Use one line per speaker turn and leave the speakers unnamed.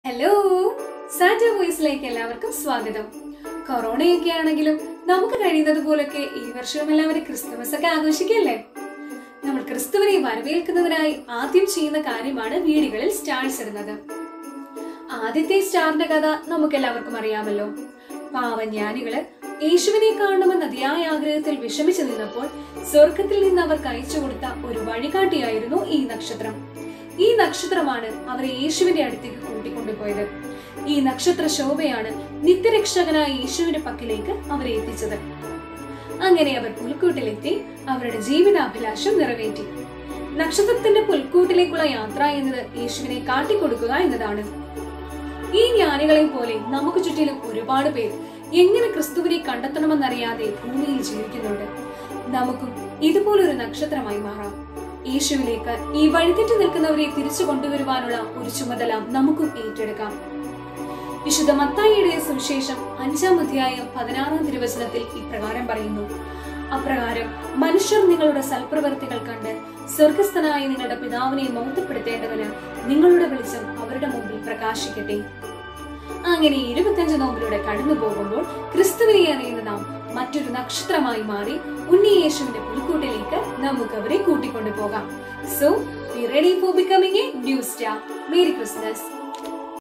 hello സാറ്റ വോയിസിലേക്ക് എല്ലാവർക്കും സ്വാഗതം കൊറോണയൊക്കെ ആണെങ്കിലും നമുക്ക് കഴിയുന്നത് പോലൊക്കെ ഈ വർഷവും എല്ലാവരും ക്രിസ്തുമസ് ഒക്കെ ആഘോഷിക്കല്ലേ നമ്മൾ ക്രിസ്തുവിനെ വരവേൽക്കുന്നതിനായി ആദ്യം ചെയ്യുന്ന കാര്യമാണ് വീടുകളിൽ സ്റ്റാർസ് ഇടുന്നത് ആദ്യത്തെ സ്റ്റാറിന്റെ കഥ നമുക്ക് എല്ലാവർക്കും അറിയാമല്ലോ പാവജ്ഞാനികള് യേശുവിനെ കാണണമെന്ന അതിയായ ആഗ്രഹത്തിൽ വിഷമിച്ചു നിന്നപ്പോൾ സ്വർഗത്തിൽ നിന്ന് അവർക്ക് അയച്ചു കൊടുത്ത ഒരു വഴികാട്ടിയായിരുന്നു ഈ നക്ഷത്രം ഈ നക്ഷത്രമാണ് അവരെ യേശുവിന്റെ അടുത്തേക്ക് കൂട്ടിക്കൊണ്ടുപോയത് ഈ നക്ഷത്ര ശോഭയാണ് നിത്യരക്ഷകനായ യേശുവിന്റെ പക്കലേക്ക് അവരെ എത്തിച്ചത് അങ്ങനെ അവർ പുൽക്കൂട്ടിലെത്തി അവരുടെ ജീവിതാഭിലാഷം നിറവേറ്റി നക്ഷത്രത്തിന്റെ പുൽക്കൂട്ടിലേക്കുള്ള യാത്ര എന്നത് യേശുവിനെ കാട്ടിക്കൊടുക്കുക എന്നതാണ് ഈ ജ്ഞാനികളെ പോലെ നമുക്ക് ചുറ്റിലും ഒരുപാട് പേർ എങ്ങനെ ക്രിസ്തുവിനെ കണ്ടെത്തണമെന്നറിയാതെ ഭൂമിയിൽ ജീവിക്കുന്നുണ്ട് നമുക്കും ഇതുപോലൊരു നക്ഷത്രമായി മാറാം യേശുവിലേക്ക് ഈ വഴിതെറ്റി നിൽക്കുന്നവരെ തിരിച്ചു കൊണ്ടുവരുവാനുള്ള ഒരു ചുമതല നമുക്കും ഏറ്റെടുക്കാം വിശുദ്ധ മത്തായിയുടെ സുവിശേഷം അഞ്ചാം അധ്യായം പതിനാറാം തിരുവചനത്തിൽ ഇപ്രകാരം പറയുന്നു അപ്രകാരം മനുഷ്യർ നിങ്ങളുടെ സൽപ്രവൃത്തികൾ കണ്ട് സ്വർഗസ്ഥനായ നിങ്ങളുടെ പിതാവിനെ മൗത്തപ്പെടുത്തേണ്ടതിന് നിങ്ങളുടെ വെളിച്ചം അവരുടെ മുമ്പിൽ പ്രകാശിക്കട്ടെ അങ്ങനെ ഇരുപത്തഞ്ച് നോമ്പിലൂടെ കടന്നു പോകുമ്പോൾ ക്രിസ്തുവിനെ അറിയുന്ന നാം മറ്റൊരു നക്ഷത്രമായി മാറി ഉണ്ണിയേശുവിന്റെ പുൽക്കൂട്ടിലേക്ക് നമുക്ക് അവരെ കൂട്ടിക്കൊണ്ടു പോകാം so be ready for becoming a new star merry Christmas